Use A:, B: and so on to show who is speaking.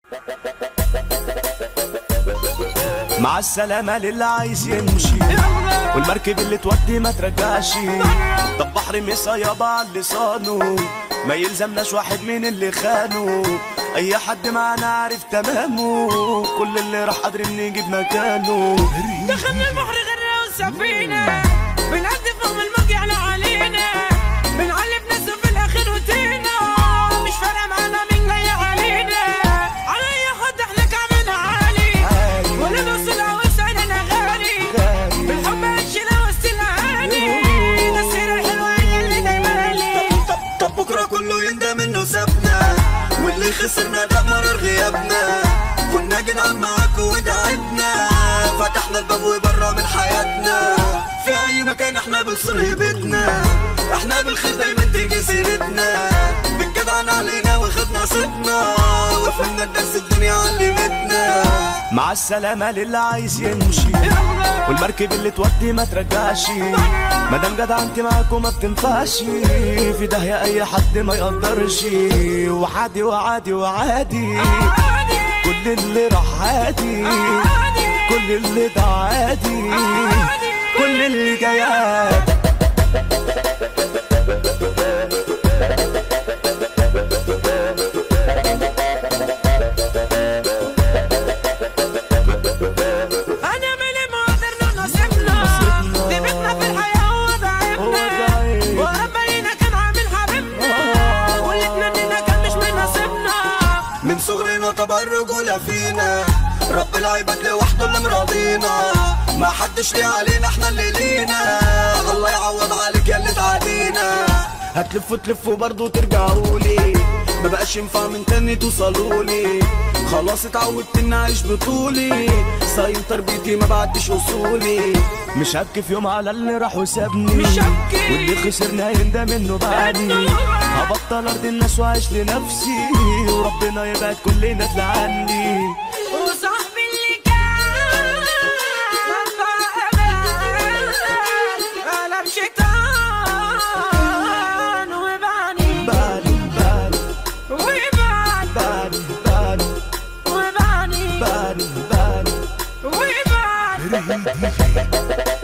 A: مع السلامة للي عايز يمشي والمركب اللي تودي ما ترجعش طب بحر ميسا يابا على لسانه ما يلزمناش واحد من اللي خانه اي حد معانا عارف تمامه كل اللي راح قادر نجيب مكانه
B: دخلنا البحر غرة والسفينة بنعدي فوق الموج على علينا بنعلي بناس في الاخر وتينا مش فارقة معانا مين جاي علينا على اي حد احنا كعبنا عالي
A: عالي.
B: ولا نوصل او سعرنا غالي
A: غالي.
B: بالحب عشنا وسط العالي ده السيرة الحلوة هي اللي دايما لي
C: طب طب بكره كله يندم انه سابنا واللي خسرنا ده مرار غيابنا كنا جدعان معاك ودعبنا فتحنا الباب وبره من حياتنا في اي مكان احنا بنصر هيبتنا احنا بالخير دايما تيجي سيرتنا بالجدعان علينا واخدنا صيتنا وفهمنا الدرس الدنيا علمتنا
A: مع السلامة للي عايز يمشي والمركب اللي تودي ما ترجعش مادام جدع انت معاكم ما بتنفعش في داهية اي حد ما يقدرش وعادي وعادي وعادي كل اللي راح عادي كل اللي ده عادي كل اللي جاي عادي
B: انا مالي ما قدرنا نصيبنا
A: نصيبنا.
B: دي بيتنا في الحياة وضعفنا
A: وضعيف.
B: وربنا كان عامل حبيبنا
A: آه.
B: واللي اتمنينا كان مش من نصيبنا
C: من صغرنا طبع الرجولة فينا رب العباد لوحده اللي مراضينا ما حدش ليه علينا احنا اللي لينا الله يعوض عليك يا اللي تعادينا هتلفوا تلفوا برضه ترجعوا لي ما بقاش ينفع من تاني توصلوا لي خلاص اتعودت اني اعيش بطولي صايم تربيتي ما بعدش اصولي
A: مش هبكي في يوم على اللي راح وسابني
B: مش هبكي.
A: واللي خسرنا يندم انه بعدني
B: إنه بعدني.
A: هبطل ارض الناس واعيش لنفسي وربنا يبعد كلنا عني
B: وصاحبي اللي كان مرة أمان قلب شيطان وبعني
A: بالي بالي
B: وبعني
A: بالي بالي
B: وبعني
A: بالي بالي
B: وبعني